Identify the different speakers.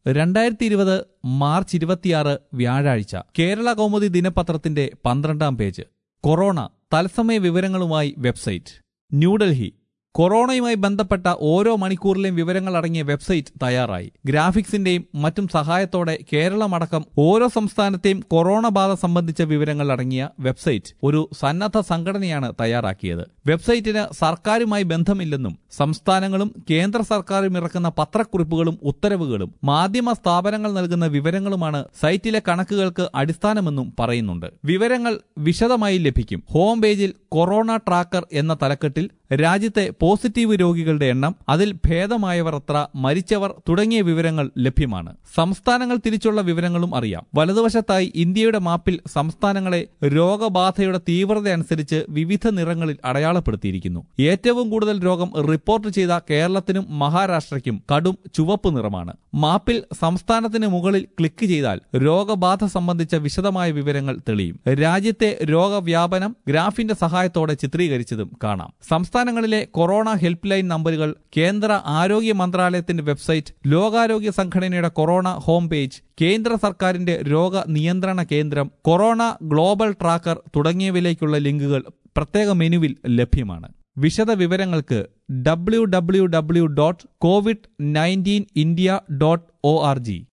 Speaker 1: രണ്ടായിരത്തി ഇരുപത് മാർച്ച് ഇരുപത്തിയാറ് വ്യാഴാഴ്ച കേരള കൗമുദി ദിനപത്രത്തിന്റെ പന്ത്രണ്ടാം പേജ് കൊറോണ തത്സമയ വിവരങ്ങളുമായി വെബ്സൈറ്റ് ന്യൂഡൽഹി കൊറോണയുമായി ബന്ധപ്പെട്ട ഓരോ മണിക്കൂറിലെയും വിവരങ്ങൾ അടങ്ങിയ വെബ്സൈറ്റ് തയ്യാറായി ഗ്രാഫിക്സിന്റെയും മറ്റും സഹായത്തോടെ കേരളമടക്കം ഓരോ സംസ്ഥാനത്തെയും കൊറോണ ബാധ സംബന്ധിച്ച വിവരങ്ങൾ അടങ്ങിയ വെബ്സൈറ്റ് ഒരു സന്നദ്ധ സംഘടനയാണ് തയ്യാറാക്കിയത് വെബ്സൈറ്റിന് സർക്കാരുമായി ബന്ധമില്ലെന്നും സംസ്ഥാനങ്ങളും കേന്ദ്ര സർക്കാരും ഇറക്കുന്ന പത്രക്കുറിപ്പുകളും ഉത്തരവുകളും മാധ്യമ സ്ഥാപനങ്ങൾ നൽകുന്ന വിവരങ്ങളുമാണ് സൈറ്റിലെ കണക്കുകൾക്ക് അടിസ്ഥാനമെന്നും പറയുന്നുണ്ട് വിവരങ്ങൾ വിശദമായി ലഭിക്കും ഹോം പേജിൽ കൊറോണ ട്രാക്കർ എന്ന തലക്കെട്ടിൽ രാജ്യത്തെ പോസിറ്റീവ് രോഗികളുടെ എണ്ണം അതിൽ ഭേദമായവർ എത്ര മരിച്ചവർ തുടങ്ങിയ വിവരങ്ങൾ ലഭ്യമാണ് സംസ്ഥാനങ്ങൾ തിരിച്ചുള്ള വിവരങ്ങളും അറിയാം വലതുവശത്തായി ഇന്ത്യയുടെ മാപ്പിൽ സംസ്ഥാനങ്ങളെ രോഗബാധയുടെ തീവ്രത അനുസരിച്ച് വിവിധ നിറങ്ങളിൽ അടയാളപ്പെടുത്തിയിരിക്കുന്നു ഏറ്റവും കൂടുതൽ രോഗം റിപ്പോർട്ട് ചെയ്ത കേരളത്തിനും മഹാരാഷ്ട്രയ്ക്കും കടും ചുവപ്പ് നിറമാണ് മാപ്പിൽ സംസ്ഥാനത്തിന് മുകളിൽ ക്ലിക്ക് ചെയ്താൽ രോഗബാധ സംബന്ധിച്ച വിശദമായ വിവരങ്ങൾ തെളിയും രാജ്യത്തെ രോഗവ്യാപനം ഗ്രാഫിന്റെ സഹായത്തോടെ ചിത്രീകരിച്ചതും കാണാം സംസ്ഥാനങ്ങളിലെ കൊറോണ ഹെൽപ്പ് ലൈൻ നമ്പറുകൾ കേന്ദ്ര ആരോഗ്യ മന്ത്രാലയത്തിന്റെ വെബ്സൈറ്റ് ലോകാരോഗ്യ സംഘടനയുടെ കൊറോണ ഹോം പേജ് കേന്ദ്ര സർക്കാരിന്റെ രോഗ നിയന്ത്രണ കേന്ദ്രം കൊറോണ ഗ്ലോബൽ ട്രാക്കർ തുടങ്ങിയവയിലേക്കുള്ള ലിങ്കുകൾ പ്രത്യേക മെനുവിൽ ലഭ്യമാണ് വിശദ വിവരങ്ങൾക്ക് W W W dot covid nineteen India dot O R G